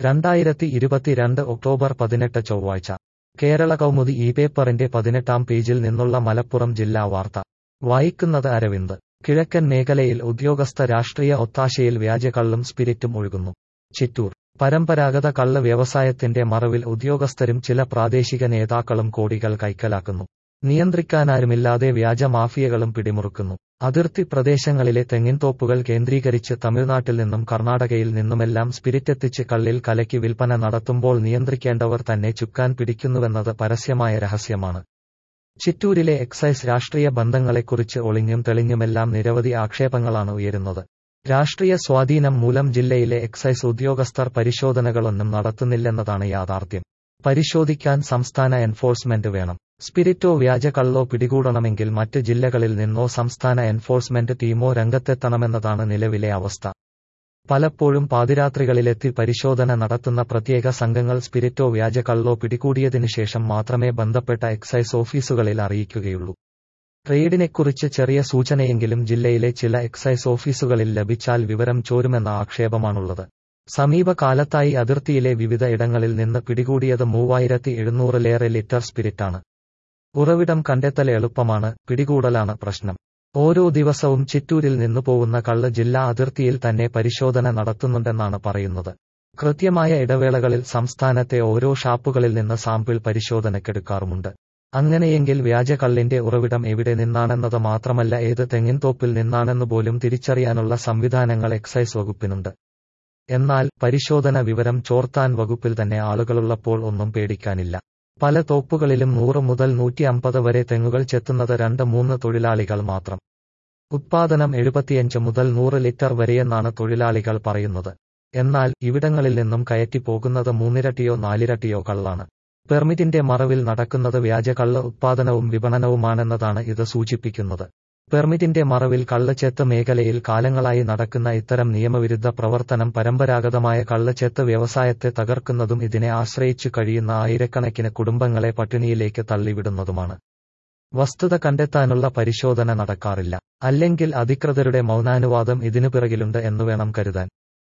രണ്ടായിരത്തി ഇരുപത്തിരണ്ട് ഒക്ടോബർ പതിനെട്ട് ചൊവ്വാഴ്ച കേരള കൗമുദി ഈ പേപ്പറിന്റെ പതിനെട്ടാം പേജിൽ നിന്നുള്ള മലപ്പുറം ജില്ലാ വാർത്ത വായിക്കുന്നത് അരവിന്ദ് കിഴക്കൻ മേഖലയിൽ ഉദ്യോഗസ്ഥ രാഷ്ട്രീയ ഒത്താശയിൽ വ്യാജകള്ളും സ്പിരിറ്റും ഒഴുകുന്നു ചിറ്റൂർ പരമ്പരാഗത കള്ള് വ്യവസായത്തിന്റെ മറവിൽ ഉദ്യോഗസ്ഥരും ചില പ്രാദേശിക നേതാക്കളും കോടികൾ കൈക്കലാക്കുന്നു നിയന്ത്രിക്കാനാരുമില്ലാതെ വ്യാജ മാഫിയകളും പിടിമുറുക്കുന്നു അതിർത്തി പ്രദേശങ്ങളിലെ തെങ്ങിൻതോപ്പുകൾ കേന്ദ്രീകരിച്ച് തമിഴ്നാട്ടിൽ നിന്നും കർണാടകയിൽ നിന്നുമെല്ലാം സ്പിരിറ്റെത്തിച്ച് കള്ളിൽ കലക്കി വിൽപ്പന നടത്തുമ്പോൾ നിയന്ത്രിക്കേണ്ടവർ തന്നെ ചുക്കാൻ പിടിക്കുന്നുവെന്നത് പരസ്യമായ രഹസ്യമാണ് ചിറ്റൂരിലെ എക്സൈസ് രാഷ്ട്രീയ ബന്ധങ്ങളെക്കുറിച്ച് ഒളിഞ്ഞും തെളിഞ്ഞുമെല്ലാം നിരവധി ആക്ഷേപങ്ങളാണ് ഉയരുന്നത് രാഷ്ട്രീയ സ്വാധീനം മൂലം ജില്ലയിലെ എക്സൈസ് ഉദ്യോഗസ്ഥർ പരിശോധനകളൊന്നും നടത്തുന്നില്ലെന്നതാണ് യാഥാർത്ഥ്യം പരിശോധിക്കാൻ സംസ്ഥാന എൻഫോഴ്സ്മെന്റ് വേണം സ്പിരിറ്റോ വ്യാജ കള്ളോ പിടികൂടണമെങ്കിൽ മറ്റ് ജില്ലകളിൽ നിന്നോ സംസ്ഥാന എൻഫോഴ്സ്മെന്റ് ടീമോ രംഗത്തെത്തണമെന്നതാണ് നിലവിലെ അവസ്ഥ പലപ്പോഴും പാതിരാത്രികളിലെത്തി പരിശോധന നടത്തുന്ന പ്രത്യേക സംഘങ്ങൾ സ്പിരിറ്റോ വ്യാജ കള്ളോ പിടികൂടിയതിനു ശേഷം മാത്രമേ ബന്ധപ്പെട്ട എക്സൈസ് ഓഫീസുകളിൽ അറിയിക്കുകയുള്ളൂ റെയ്ഡിനെക്കുറിച്ച് ചെറിയ സൂചനയെങ്കിലും ജില്ലയിലെ ചില എക്സൈസ് ഓഫീസുകളിൽ ലഭിച്ചാൽ വിവരം ചോരുമെന്ന ആക്ഷേപമാണുള്ളത് സമീപകാലത്തായി അതിർത്തിയിലെ വിവിധ ഇടങ്ങളിൽ നിന്ന് പിടികൂടിയത് മൂവായിരത്തി എഴുന്നൂറിലേറെ ലിറ്റർ സ്പിരിറ്റാണ് ഉറവിടം കണ്ടെത്തൽ എളുപ്പമാണ് പിടികൂടലാണ് പ്രശ്നം ഓരോ ദിവസവും ചിറ്റൂരിൽ നിന്ന് പോകുന്ന കള്ള് ജില്ലാ അതിർത്തിയിൽ തന്നെ പരിശോധന നടത്തുന്നുണ്ടെന്നാണ് പറയുന്നത് കൃത്യമായ ഇടവേളകളിൽ സംസ്ഥാനത്തെ ഓരോ ഷാപ്പുകളിൽ നിന്ന് സാമ്പിൾ പരിശോധനയ്ക്കെടുക്കാറുമുണ്ട് അങ്ങനെയെങ്കിൽ വ്യാജകള്ളിന്റെ ഉറവിടം എവിടെ നിന്നാണെന്നത് മാത്രമല്ല ഏത് തെങ്ങിൻതോപ്പിൽ നിന്നാണെന്ന് പോലും തിരിച്ചറിയാനുള്ള സംവിധാനങ്ങൾ എക്സൈസ് വകുപ്പിനുണ്ട് എന്നാൽ പരിശോധന വിവരം ചോർത്താൻ വകുപ്പിൽ തന്നെ ആളുകളുള്ളപ്പോൾ ഒന്നും പേടിക്കാനില്ല പല തോപ്പുകളിലും നൂറ് മുതൽ നൂറ്റി അമ്പത് വരെ തെങ്ങുകൾ ചെത്തുന്നത് രണ്ട് മൂന്ന് തൊഴിലാളികൾ മാത്രം ഉത്പാദനം എഴുപത്തിയഞ്ച് മുതൽ നൂറ് ലിറ്റർ വരെയെന്നാണ് തൊഴിലാളികൾ പറയുന്നത് എന്നാൽ ഇവിടങ്ങളിൽ നിന്നും കയറ്റി പോകുന്നത് മൂന്നിരട്ടിയോ നാലിരട്ടിയോ കള്ളാണ് പെർമിറ്റിന്റെ മറവിൽ നടക്കുന്നത് വ്യാജകള്ള ഉത്പാദനവും വിപണനവുമാണെന്നതാണ് ഇത് സൂചിപ്പിക്കുന്നത് പെർമിറ്റിന്റെ മറവിൽ കള്ളച്ചെത്ത് മേഖലയിൽ കാലങ്ങളായി നടക്കുന്ന ഇത്തരം നിയമവിരുദ്ധ പ്രവർത്തനം പരമ്പരാഗതമായ കള്ളച്ചെത്ത് വ്യവസായത്തെ തകർക്കുന്നതും ഇതിനെ ആശ്രയിച്ചു കഴിയുന്ന ആയിരക്കണക്കിന് കുടുംബങ്ങളെ പട്ടിണിയിലേക്ക് തള്ളിവിടുന്നതുമാണ് വസ്തുത കണ്ടെത്താനുള്ള പരിശോധന നടക്കാറില്ല അല്ലെങ്കിൽ അധികൃതരുടെ മൗനാനുവാദം ഇതിനു പിറകിലുണ്ട് എന്നു വേണം കരുതാൻ